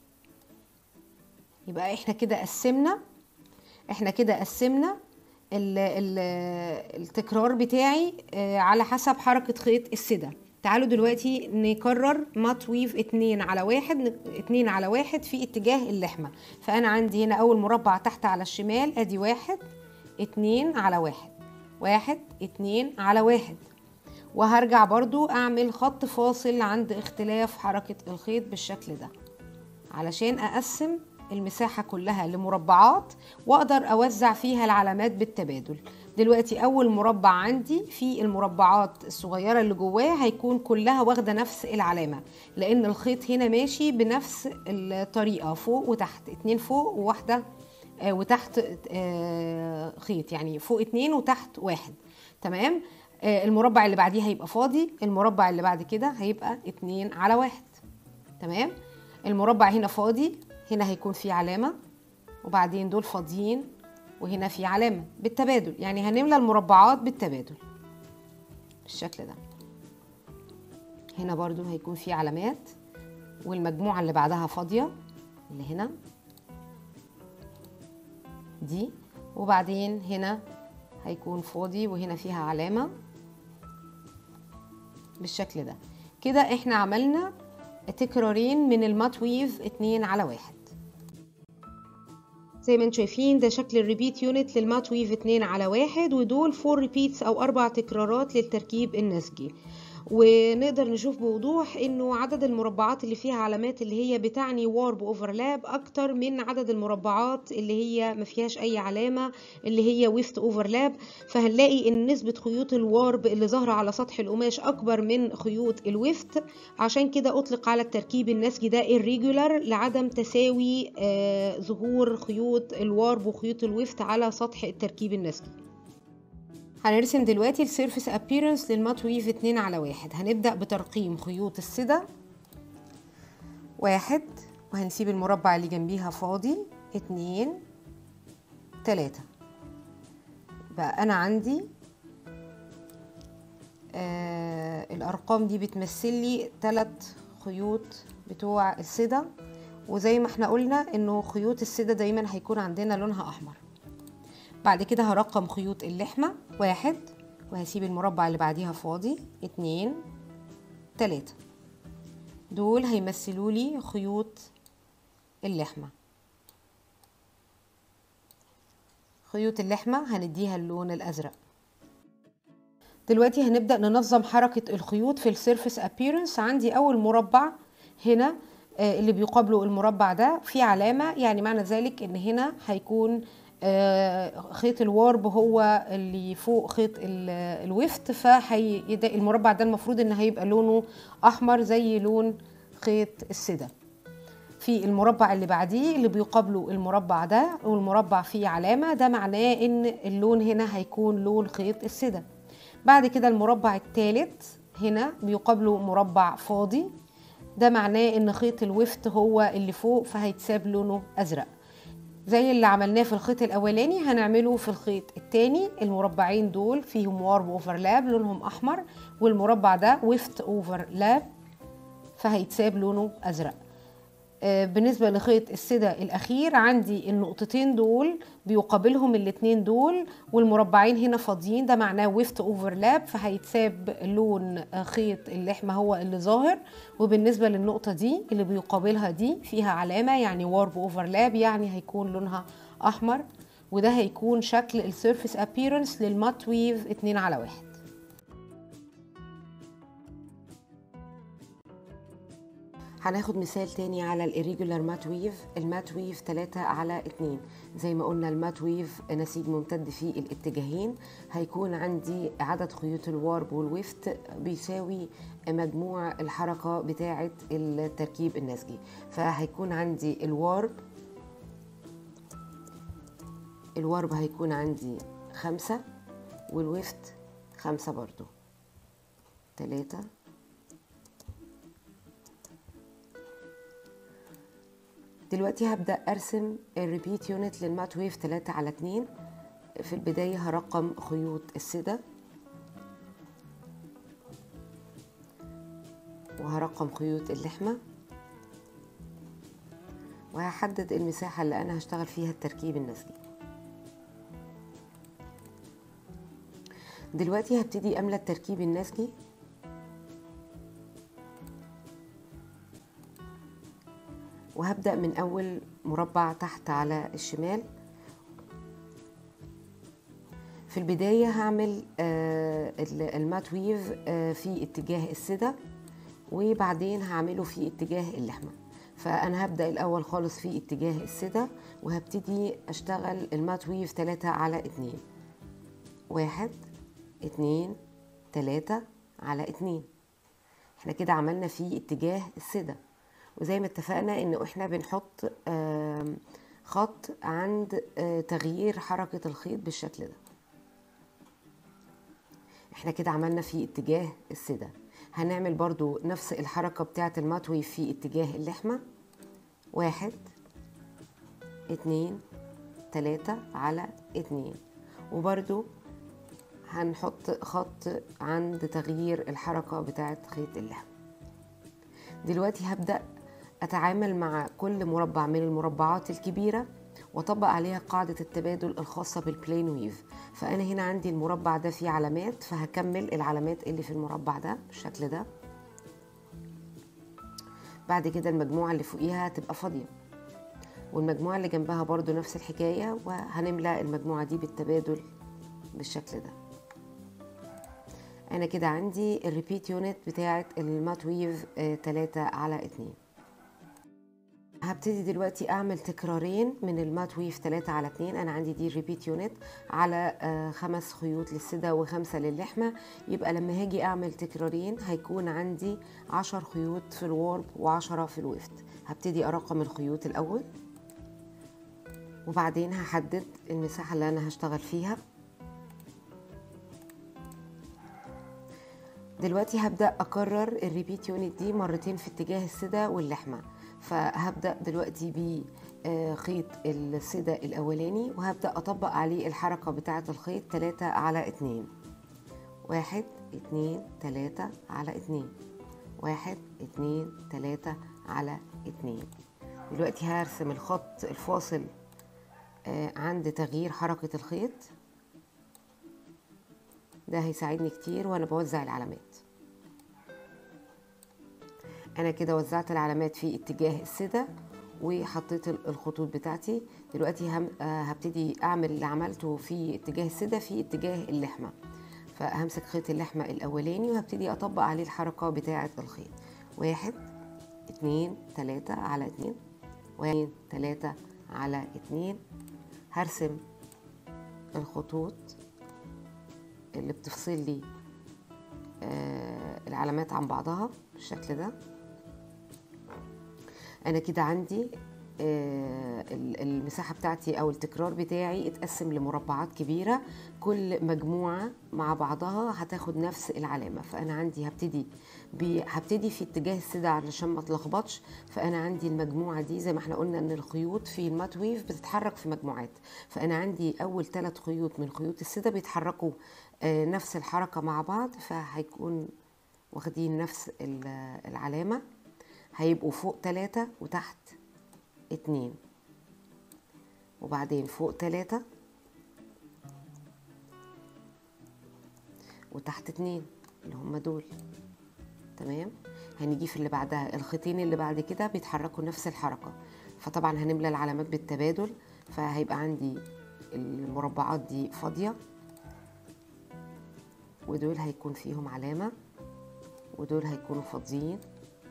يبقى احنا كده قسمنا احنا كده قسمنا ال ال التكرار بتاعي آه على حسب حركة خيط السدة تعالوا دلوقتي نكرر مات ويف اتنين على واحد اتنين على واحد في اتجاه اللحمة فأنا عندي هنا أول مربع تحت على الشمال أدي واحد اتنين على واحد واحد اتنين على واحد وهرجع برضو أعمل خط فاصل عند اختلاف حركة الخيط بالشكل ده علشان أقسم المساحة كلها لمربعات وأقدر أوزع فيها العلامات بالتبادل دلوقتي اول مربع عندي في المربعات الصغيره اللي جواه هيكون كلها واخده نفس العلامه لان الخيط هنا ماشي بنفس الطريقه فوق وتحت اتنين فوق وواحده آه وتحت آه خيط يعني فوق اتنين وتحت واحد تمام آه المربع اللي بعديه هيبقى فاضي المربع اللي بعد كده هيبقى اتنين على واحد تمام المربع هنا فاضي هنا هيكون فيه علامه وبعدين دول فاضيين وهنا في علامة بالتبادل يعني هنملى المربعات بالتبادل بالشكل ده هنا برضو هيكون في علامات والمجموعة اللي بعدها فاضية اللي هنا دي وبعدين هنا هيكون فاضي وهنا فيها علامة بالشكل ده كده احنا عملنا تكرارين من المات ويف اتنين على واحد زي ما انتم شايفين ده شكل الريبيت يونت للمات ويف 2 على واحد ودول فور ريبيتس او اربع تكرارات للتركيب النسجي ونقدر نشوف بوضوح انه عدد المربعات اللي فيها علامات اللي هي بتعني وارب اوفرلاب اكتر من عدد المربعات اللي هي ما فيهاش اي علامه اللي هي ويفت اوفرلاب فهنلاقي ان نسبه خيوط الوارب اللي ظاهره على سطح القماش اكبر من خيوط الويفت عشان كده اطلق على التركيب النسجي ده irregular لعدم تساوي آه ظهور خيوط الوارب وخيوط الويفت على سطح التركيب النسجي هنرسم دلوقتي السيرفيس ابييرنس للمات ويف 2 على واحد هنبدأ بترقيم خيوط السدة واحد وهنسيب المربع اللي جنبيها فاضي اتنين تلاتة بقى أنا عندي آه الأرقام دي بتمثل لي تلات خيوط بتوع السدة وزي ما احنا قلنا انه خيوط السدة دايما هيكون عندنا لونها أحمر بعد كده هرقم خيوط اللحمة واحد وهسيب المربع اللي بعديها فاضي اتنين تلاتة دول هيمثلوا لي خيوط اللحمة خيوط اللحمة هنديها اللون الأزرق دلوقتي هنبدأ ننظم حركة الخيوط في السيرفيس ابييرنس عندي أول مربع هنا اللي بيقابله المربع ده في علامة يعني معنى ذلك إن هنا هيكون خيط الوارب هو اللي فوق خيط الوفت فهي المربع ده المفروض ان هيبقى لونه احمر زي لون خيط السدة في المربع اللي بعديه اللي بيقابله المربع ده والمربع فيه علامة ده معناه ان اللون هنا هيكون لون خيط السدة بعد كده المربع الثالث هنا بيقابله مربع فاضي ده معناه ان خيط الوفت هو اللي فوق فهيتساب لونه ازرق زي اللي عملناه في الخيط الاولاني هنعمله في الخيط التاني المربعين دول فيهم وارب اوفرلاب لونهم احمر والمربع ده ويفت اوفرلاب فهيتساب لونه ازرق آه، بالنسبة لخيط السدة الأخير عندي النقطتين دول بيقابلهم الاتنين دول والمربعين هنا فاضيين ده معناه ويفت اوفرلاب فهيتساب لون آه، خيط اللحمة هو اللي ظاهر وبالنسبة للنقطة دي اللي بيقابلها دي فيها علامة يعني وارب اوفرلاب يعني هيكون لونها أحمر وده هيكون شكل السيرفيس ابييرنس للمات ويف اتنين على واحد هناخد مثال تاني على الirregular مات ويف المات ويف 3 على 2 زي ما قلنا المات ويف نسيج ممتد في الاتجاهين هيكون عندي عدد خيوط الوارب والويفت بيساوي مجموع الحركة بتاعة التركيب النسجي فهيكون عندي الوارب الوارب هيكون عندي خمسة والويفت خمسة برضو تلاتة دلوقتي هبدأ أرسم الريبيت يونت للمات ويف 3 على 2 في البداية هرقم خيوط السدة وهرقم خيوط اللحمة وهحدد المساحة اللي أنا هشتغل فيها التركيب النسجي دلوقتي هبتدي أملى التركيب النسجي وهبدأ من أول مربع تحت على الشمال في البداية هعمل آه، المات ويف آه، في اتجاه السدة وبعدين هعمله في اتجاه اللحمة فأنا هبدأ الأول خالص في اتجاه السدة وهبتدي أشتغل المات ويف تلاتة على اتنين واحد اتنين تلاتة على اتنين احنا كده عملنا في اتجاه السدة وزي ما اتفقنا ان احنا بنحط خط عند آه، تغيير حركة الخيط بالشكل ده احنا كده عملنا في اتجاه السدة هنعمل برضو نفس الحركة بتاعة المطوي في اتجاه اللحمة واحد اتنين تلاتة على اتنين وبرضو هنحط خط عند تغيير الحركة بتاعة خيط اللحم دلوقتي هبدأ أتعامل مع كل مربع من المربعات الكبيرة وأطبق عليها قاعدة التبادل الخاصة بالبلين ويف فأنا هنا عندي المربع ده فيه علامات فهكمل العلامات اللي في المربع ده بالشكل ده بعد كده المجموعة اللي فوقيها هتبقى فاضية والمجموعة اللي جنبها برضو نفس الحكاية وهنملى المجموعة دي بالتبادل بالشكل ده أنا كده عندي الريبيت يونت بتاعة المات ويف 3 على 2 هبتدي دلوقتي اعمل تكرارين من المات ويف 3 على 2 انا عندي دي ريبيت يونت على آه، خمس خيوط للسدة وخمسة للحمة يبقى لما هاجي اعمل تكرارين هيكون عندي 10 خيوط في الورب و10 في الويفت هبتدي ارقم الخيوط الاول وبعدين هحدد المساحة اللي انا هشتغل فيها دلوقتي هبدأ أكرر الريبيت يونت دي مرتين في اتجاه السدة واللحمة فهبدا دلوقتي بخيط السدة الأولاني وهبدأ أطبق عليه الحركة بتاعة الخيط تلاتة على اتنين واحد اتنين تلاتة على اتنين واحد اتنين تلاتة على اتنين دلوقتي هرسم الخط الفاصل آه، عند تغيير حركة الخيط ده هيساعدني كتير وانا بوزع العلامات انا كده وزعت العلامات في اتجاه السدة وحطيت الخطوط بتاعتي دلوقتي هم آه، هبتدي اعمل اللي عملته في اتجاه السدة في اتجاه اللحمة فهمسك خيط اللحمة الاولاني وهبتدي اطبق عليه الحركة بتاعة الخيط واحد اتنين تلاتة على اتنين واحد تلاتة على اتنين هرسم الخطوط اللي بتفصل لي آه العلامات عن بعضها بالشكل ده انا كده عندي آه، المساحة بتاعتي أو التكرار بتاعي اتقسم لمربعات كبيرة كل مجموعة مع بعضها هتاخد نفس العلامة فأنا عندي هبتدي هبتدي في اتجاه السدة علشان ما اتلخبطش فأنا عندي المجموعة دي زي ما احنا قلنا إن الخيوط في المات ويف بتتحرك في مجموعات فأنا عندي أول ثلاث خيوط من خيوط السدة بيتحركوا آه، نفس الحركة مع بعض فهيكون واخدين نفس العلامة هيبقوا فوق تلاتة وتحت اتنين وبعدين فوق تلاتة وتحت اتنين اللي هم دول تمام هنيجي في اللي بعدها الخيطين اللي بعد كده بيتحركوا نفس الحركة فطبعا هنملى العلامات بالتبادل فهيبقى عندي المربعات دي فاضية ودول هيكون فيهم علامة ودول هيكونوا فاضيين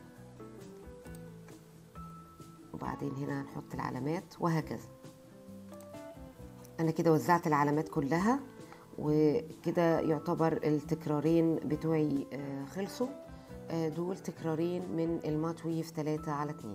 وبعدين هنا هنحط العلامات وهكذا انا كده وزعت العلامات كلها وكده يعتبر التكرارين بتوعي آه، خلصوا آه، دول تكرارين من المات ويف 3 على 2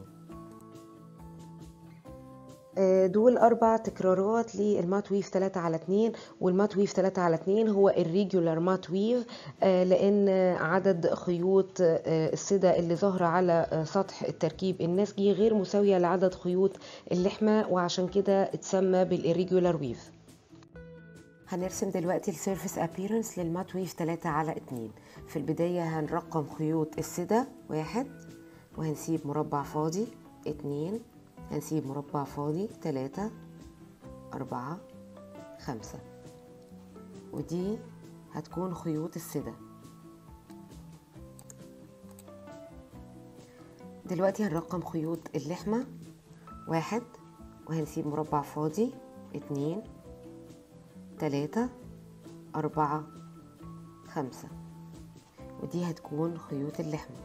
آه، دول أربع تكرارات للمات ويف 3 على 2 والمات ويف 3 على 2 هو الريجولار مات ويف آه، لأن عدد خيوط آه، السدة اللي ظاهرة على آه، سطح التركيب النسجي غير مساوية لعدد خيوط اللحمة وعشان كده اتسمى بالإريجولار ويف هنرسم دلوقتي السيرفيس ابييرنس للمات ويف 3 على 2 في البداية هنرقم خيوط السدة واحد وهنسيب مربع فاضي اتنين هنسيب مربع فاضي تلاتة أربعة خمسة ودي هتكون خيوط السدة دلوقتي هنرقم خيوط اللحمة واحد وهنسيب مربع فاضي اتنين تلاتة أربعة خمسة ودي هتكون خيوط اللحمة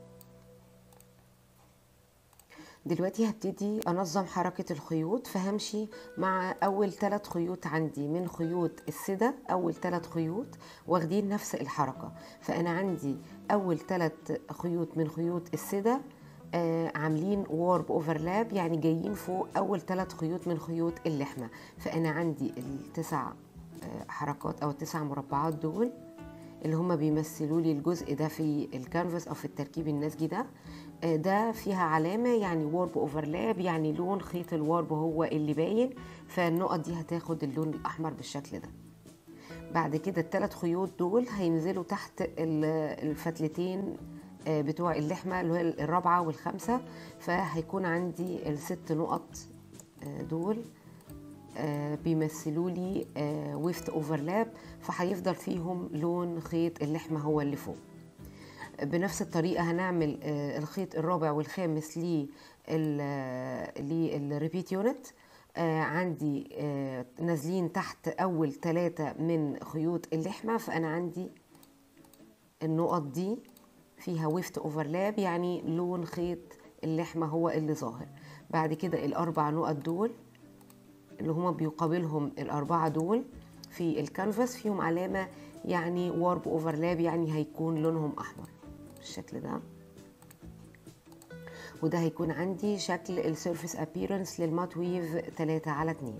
دلوقتي هبتدي أنظم حركة الخيوط فهمشي مع أول ثلاث خيوط عندي من خيوط السدة أول ثلاث خيوط واخدين نفس الحركة فأنا عندي أول ثلاث خيوط من خيوط السدة آه عاملين وارب اوفرلاب يعني جايين فوق اول ثلاث خيوط من خيوط اللحمه فانا عندي التسع آه حركات او التسع مربعات دول اللي هم بيمثلوا لي الجزء ده في الكانفاس او في التركيب النسجي ده آه ده فيها علامه يعني وارب اوفرلاب يعني لون خيط الوارب هو اللي باين فالنقط دي هتاخد اللون الاحمر بالشكل ده بعد كده الثلاث خيوط دول هينزلوا تحت الفتلتين بتوع اللحمه اللي هي الرابعه والخامسه فهيكون عندي الست نقط دول بيمثلوا لي ويفت اوفرلاب فهيفضل فيهم لون خيط اللحمه هو اللي فوق بنفس الطريقه هنعمل الخيط الرابع والخامس للريبيت يونت عندي نازلين تحت اول ثلاثه من خيوط اللحمه فانا عندي النقط دي فيها ويفت اوفرلاب يعني لون خيط اللحمه هو اللي ظاهر بعد كده الاربع نقط دول اللي هما بيقابلهم الاربعه دول في الكانفاس فيهم علامه يعني وارب اوفرلاب يعني هيكون لونهم احمر بالشكل ده وده هيكون عندي شكل السيرفيس ابييرنس للمات ويف 3 على 2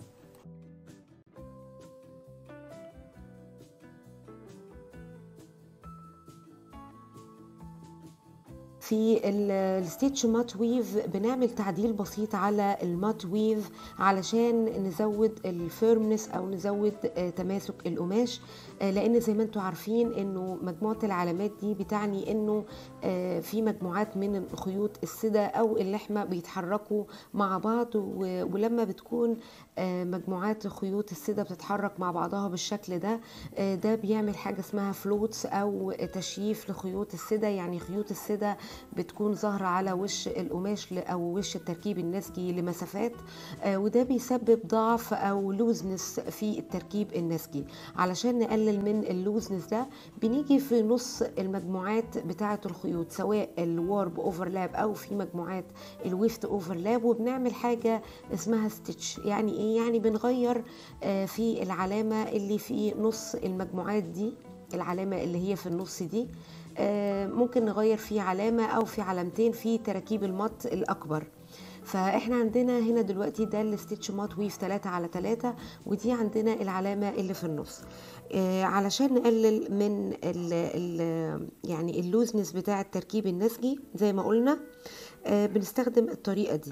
في الستيتش مات ويف بنعمل تعديل بسيط على المات ويف علشان نزود الفيرمنس او نزود تماسك القماش لان زي ما انتم عارفين انه مجموعه العلامات دي بتعني انه في مجموعات من خيوط السدة او اللحمه بيتحركوا مع بعض ولما بتكون مجموعات خيوط السدة بتتحرك مع بعضها بالشكل ده ده بيعمل حاجه اسمها فلوتس او تشييف لخيوط السدة يعني خيوط السدة بتكون ظاهرة على وش القماش أو وش التركيب النسجي لمسافات وده بيسبب ضعف أو لوزنس في التركيب النسجي علشان نقلل من اللوزنس ده بنيجي في نص المجموعات بتاعة الخيوط سواء الوارب اوفرلاب أو في مجموعات الويفت اوفرلاب وبنعمل حاجة اسمها ستيتش يعني ايه يعني بنغير في العلامة اللي في نص المجموعات دي العلامة اللي هي في النص دي ممكن نغير فيه علامة أو في علامتين في تراكيب المط الأكبر فاحنا عندنا هنا دلوقتي ده الستيتش مات ويف 3 على 3 ودي عندنا العلامه اللي في النص آه علشان نقلل من ال ال يعني اللوزنس بتاع التركيب النسجي زي ما قلنا آه بنستخدم الطريقه دي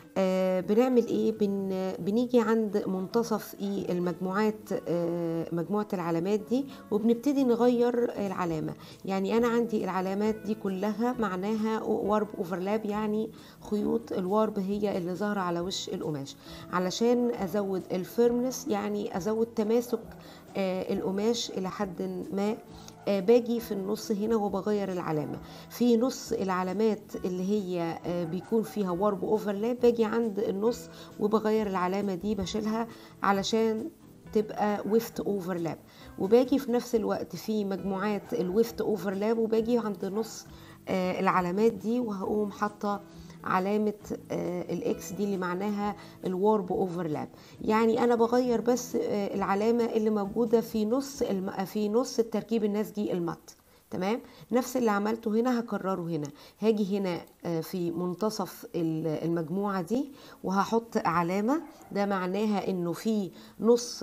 آه بنعمل ايه بن بنيجي عند منتصف ايه المجموعات آه مجموعه العلامات دي وبنبتدي نغير العلامه يعني انا عندي العلامات دي كلها معناها وارب اوفرلاب يعني خيوط الوارب هي اللي ظاهره على وش القماش علشان ازود الفيرمنس يعني ازود تماسك آه القماش الى حد ما آه باجي في النص هنا وبغير العلامه في نص العلامات اللي هي آه بيكون فيها وارب اوفرلاب باجي عند النص وبغير العلامه دي بشيلها علشان تبقى ويفت اوفرلاب وباجي في نفس الوقت في مجموعات الويفت اوفرلاب وباجي عند نص آه العلامات دي وهقوم حاطه علامة الاكس دي اللي معناها الوارب اوفرلاب يعني انا بغير بس العلامة اللي موجودة في نص في نص التركيب النسجي المط تمام نفس اللي عملته هنا هكرره هنا هاجي هنا في منتصف المجموعة دي وهحط علامة ده معناها انه في نص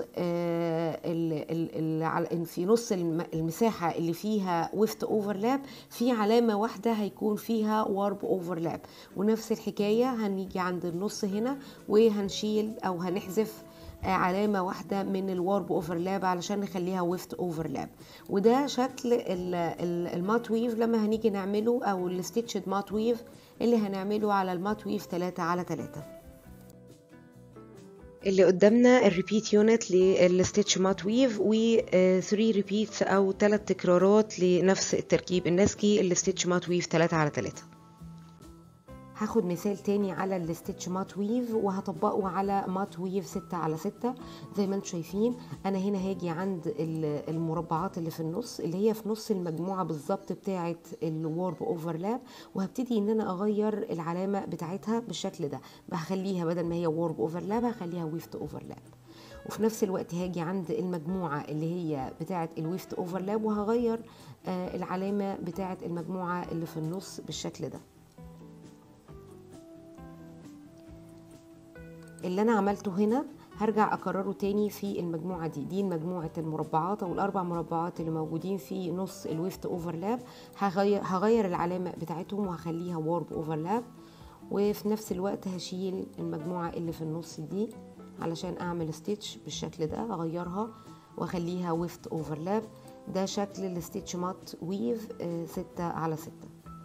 في نص المساحة اللي فيها ويفت اوفرلاب في علامة واحدة هيكون فيها وارب اوفرلاب ونفس الحكاية هنيجي عند النص هنا وهنشيل او هنحذف علامة واحدة من الوارب اوفرلاب علشان نخليها ويفت اوفرلاب وده شكل المات ويف لما هنيجي نعمله او الستيتشد مات ويف اللي هنعمله على المات ويف 3 على 3 اللي قدامنا الريبيت يونت للستيتش مات ويف و 3 ريبيتس او 3 تكرارات لنفس التركيب النسجي الستيتش مات ويف 3 على 3 هاخد مثال تاني على الستيتش مات ويف وهطبقه على مات ويف 6 على 6 زي ما انتم شايفين انا هنا هاجي عند المربعات اللي في النص اللي هي في نص المجموعه بالظبط بتاعه الوارب اوفرلاب وهبتدي ان انا اغير العلامه بتاعتها بالشكل ده هخليها بدل ما هي وارب اوفرلاب هخليها ويفت اوفرلاب وفي نفس الوقت هاجي عند المجموعة اللي هي بتاعة الويفت اوفرلاب وهغير آه العلامة بتاعة المجموعة اللي في النص بالشكل ده اللي انا عملته هنا هرجع اكرره تاني في المجموعه دي دي مجموعه المربعات او الاربع مربعات اللي موجودين في نص الويفت اوفرلاب هغير هغير العلامه بتاعتهم وهخليها وارب اوفرلاب وفي نفس الوقت هشيل المجموعه اللي في النص دي علشان اعمل ستيتش بالشكل ده اغيرها واخليها ويفت اوفرلاب ده شكل الستيتش مات ويف 6 على 6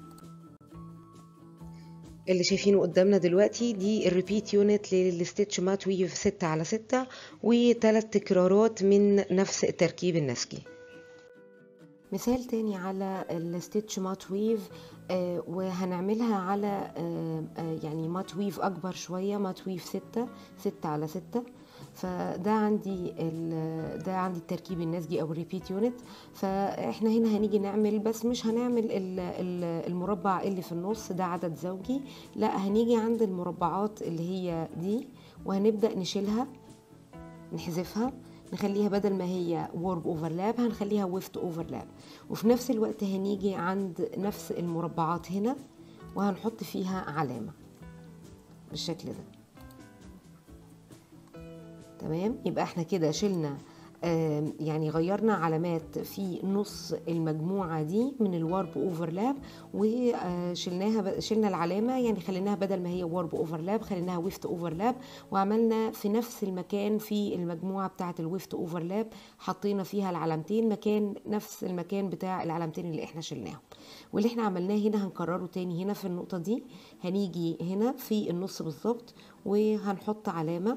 اللي شايفينه قدامنا دلوقتي دي الريبيت يونت للستيتش مات ويف 6 على 6 وثلاث تكرارات من نفس التركيب النسجي مثال تاني على الستيتش مات ويف آه وهنعملها على آه آه يعني مات ويف اكبر شويه مات ويف 6 6 على 6 فده عندي ده عندي التركيب النسجي او الريبيت يونت فاحنا هنا هنيجي نعمل بس مش هنعمل المربع اللي في النص ده عدد زوجي لا هنيجي عند المربعات اللي هي دي وهنبدا نشيلها نحذفها نخليها بدل ما هي وورب اوفرلاب هنخليها ويفت اوفرلاب وفي نفس الوقت هنيجي عند نفس المربعات هنا وهنحط فيها علامه بالشكل ده تمام يبقى احنا كده شلنا يعني غيرنا علامات في نص المجموعة دي من الوارب اوفرلاب وشلناها شلنا العلامة يعني خليناها بدل ما هي وارب اوفرلاب خليناها ويفت اوفرلاب وعملنا في نفس المكان في المجموعة بتاعة الويفت اوفرلاب حطينا فيها العلامتين مكان نفس المكان بتاع العلامتين اللي احنا شلناهم واللي احنا عملناه هنا هنكرره تاني هنا في النقطة دي هنيجي هنا في النص بالظبط وهنحط علامة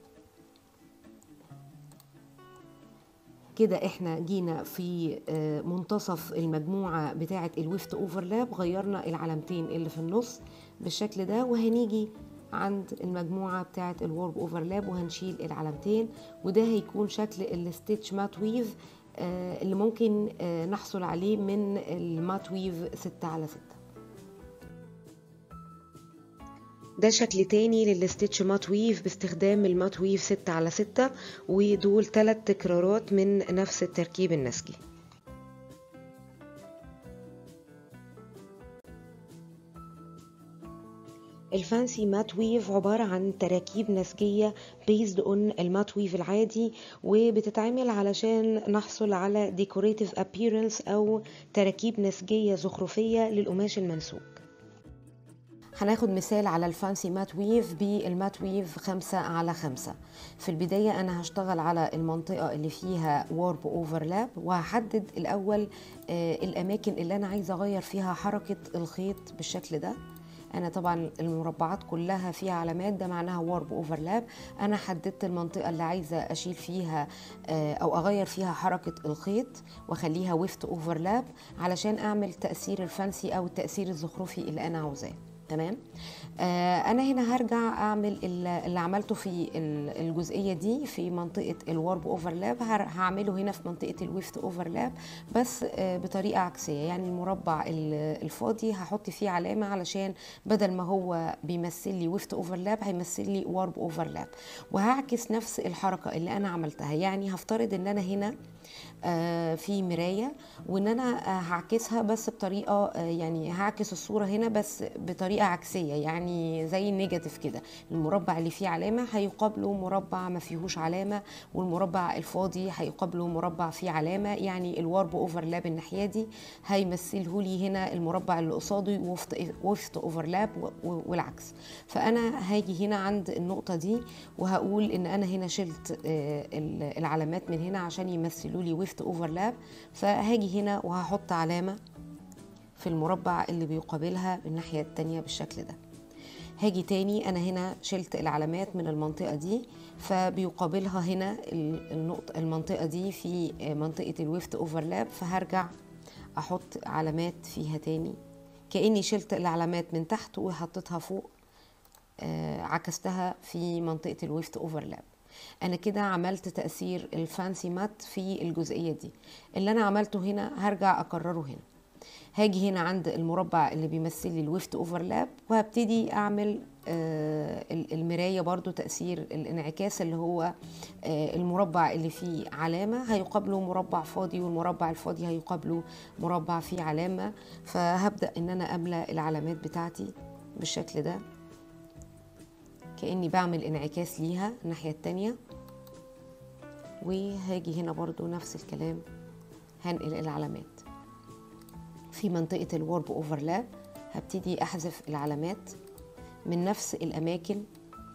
كده احنا جينا في منتصف المجموعة بتاعة الويفت اوفرلاب غيرنا العلامتين اللي في النص بالشكل ده وهنيجي عند المجموعة بتاعة الورب اوفرلاب وهنشيل العلامتين وده هيكون شكل الستيتش مات ويف اللي ممكن نحصل عليه من المات ويف 6 على 6 ده شكل تاني للستيتش مات ويف باستخدام المات ويف 6 على 6 ودول ثلاث تكرارات من نفس التركيب النسجي الفانسي مات ويف عبارة عن تراكيب نسجية بيزد اون المات ويف العادي وبتتعمل علشان نحصل على ديكوريتيف appearance أو تراكيب نسجية زخرفية للقماش المنسوج هناخد مثال على الفانسي مات ويف بالمات ويف خمسة على خمسة في البداية أنا هشتغل على المنطقة اللي فيها وارب اوفرلاب وهحدد الأول آه، الأماكن اللي أنا عايزة أغير فيها حركة الخيط بالشكل ده انا طبعا المربعات كلها فيها علامات ده معناها وارب اوفرلاب انا حددت المنطقه اللي عايزه اشيل فيها آه، او اغير فيها حركه الخيط واخليها ويفت اوفرلاب علشان اعمل تاثير الفانسي او التاثير الزخرفي اللي انا عاوزاه تمام آه انا هنا هرجع اعمل ال- اللي عملته في ال- الجزئيه دي في منطقه الوارب اوفرلاب هر- هعمله هنا في منطقه الويفت اوفرلاب بس آه بطريقه عكسيه يعني المربع ال- الفاضي هحط فيه علامه علشان بدل ما هو بيمثل لي ويفت اوفرلاب هيمثل لي وارب اوفرلاب وهعكس نفس الحركه اللي انا عملتها يعني هفترض ان انا هنا آه، في مرايه وان انا آه، هعكسها بس بطريقه آه، يعني هعكس الصوره هنا بس بطريقه عكسيه يعني زي النيجاتيف كده المربع اللي فيه علامه هيقابله مربع ما فيهوش علامه والمربع الفاضي هيقابله مربع فيه علامه يعني الوارب اوفرلاب الناحيه دي هيمثله لي هنا المربع اللي قصاده وفت وفت اوفرلاب و- و- والعكس فانا هاجي هنا عند النقطه دي وهقول ان انا هنا شلت آه، ال- العلامات من هنا عشان يمثلوا لي ويفت اوفرلاب فهاجي هنا وهحط علامه في المربع اللي بيقابلها الناحيه التانية بالشكل ده هاجي تاني انا هنا شلت العلامات من المنطقه دي فبيقابلها هنا ال- النقطه المنطقه دي في آه، منطقه الويفت اوفرلاب فهرجع احط علامات فيها تاني كاني شلت العلامات من تحت وحطيتها فوق آه، عكستها في منطقة الويفت اوفرلاب انا كده عملت تأثير الفانسي مات في الجزئية دي اللي انا عملته هنا هرجع اكرره هنا هاجي هنا عند المربع اللي بيمثل لي الويفت اوفرلاب وهبتدي اعمل آه، ال- المرايه برضو تاثير الانعكاس اللي هو آه، المربع اللي فيه علامه هيقابله مربع فاضي والمربع الفاضي هيقابله مربع فيه علامه فهبدا ان انا املى العلامات بتاعتي بالشكل ده كاني بعمل انعكاس ليها الناحيه التانية وهاجي هنا برضو نفس الكلام هنقل العلامات في منطقة الورب اوفرلاب هبتدي احذف العلامات من نفس الاماكن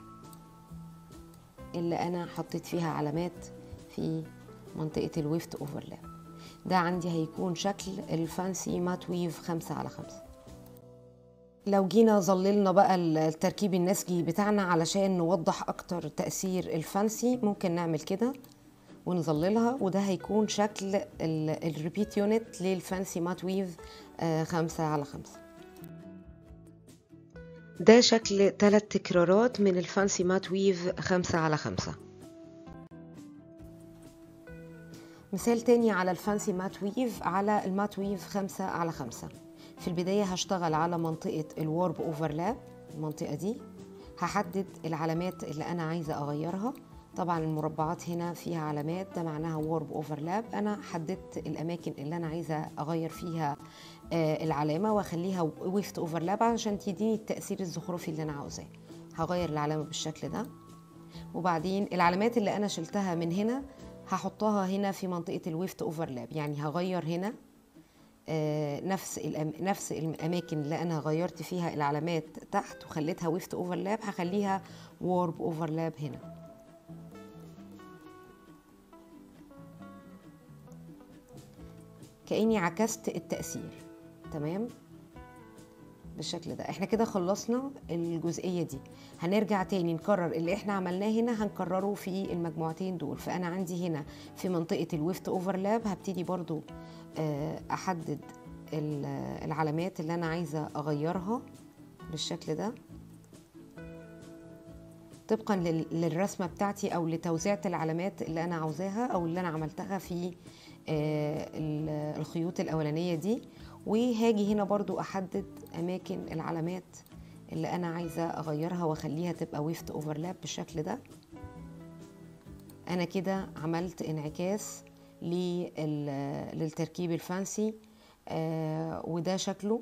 اللي انا حطيت فيها علامات في منطقة الويفت اوفرلاب ده عندي هيكون شكل الفانسي مات ويف خمسة على خمسة لو جينا ظللنا بقى التركيب النسجي بتاعنا علشان نوضح اكتر تأثير الفانسي ممكن نعمل كده ونظللها وده هيكون شكل الريبيت يونت للفانسي مات ويف آه، خمسة على خمسة ده شكل ثلاث تكرارات من الفانسي مات ويف خمسة على خمسة مثال تاني على الفانسي مات ويف على المات ويف خمسة على خمسة في البداية هشتغل على منطقة الورب اوفرلاب المنطقة دي هحدد العلامات اللي أنا عايزة أغيرها طبعا المربعات هنا فيها علامات ده معناها وورب اوفرلاب انا حددت الاماكن اللي انا عايزه اغير فيها آه العلامه واخليها ويفت اوفرلاب عشان تديني التاثير الزخرفي اللي انا عاوزاه هغير العلامه بالشكل ده وبعدين العلامات اللي انا شلتها من هنا هحطها هنا في منطقه الويفت اوفرلاب يعني هغير هنا آه، نفس الأم... نفس الاماكن اللي انا غيرت فيها العلامات تحت وخليتها ويفت اوفرلاب هخليها وورب اوفرلاب هنا كاني عكست التاثير تمام بالشكل ده احنا كده خلصنا الجزئيه دي هنرجع تاني نكرر اللي احنا عملناه هنا هنكرره في المجموعتين دول فانا عندي هنا في منطقه الويفت اوفرلاب هبتدي برضو آه، احدد ال- العلامات اللي انا عايزه اغيرها بالشكل ده طبقا لل- للرسمه بتاعتي او لتوزيعه العلامات اللي انا عاوزاها او اللي انا عملتها في آه، ال- الخيوط الاولانيه دي وهاجي هنا برضو احدد اماكن العلامات اللي انا عايزه اغيرها واخليها تبقى ويفت اوفرلاب بالشكل ده انا كده عملت انعكاس لل- للتركيب الفانسي آه، وده شكله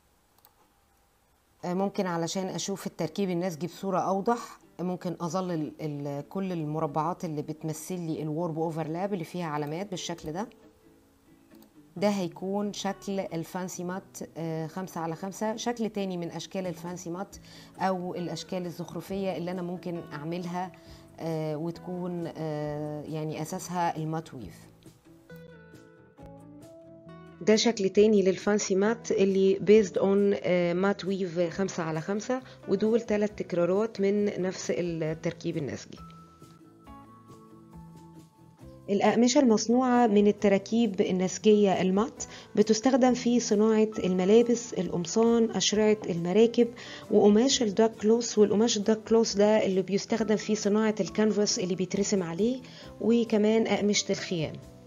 آه، ممكن علشان اشوف التركيب النسجي بصوره اوضح ممكن اظلل ال- كل المربعات اللي بتمثل لي الورب اوفرلاب اللي فيها علامات بالشكل ده ده هيكون شكل الفانسي مات آه، خمسة على خمسة شكل تاني من أشكال الفانسي مات أو الأشكال الزخرفية اللي أنا ممكن أعملها آه، وتكون آه، يعني أساسها المات ويف ده شكل تاني للفانسي مات اللي بيزد اون مات ويف خمسة على خمسة ودول ثلاث تكرارات من نفس التركيب النسجي الأقمشة المصنوعة من التراكيب النسجية المات بتستخدم في صناعة الملابس القمصان أشرعة المراكب وقماش الداك كلوس والقماش الداك كلوس ده اللي بيستخدم في صناعة الكانفاس اللي بيترسم عليه وكمان أقمشة الخيام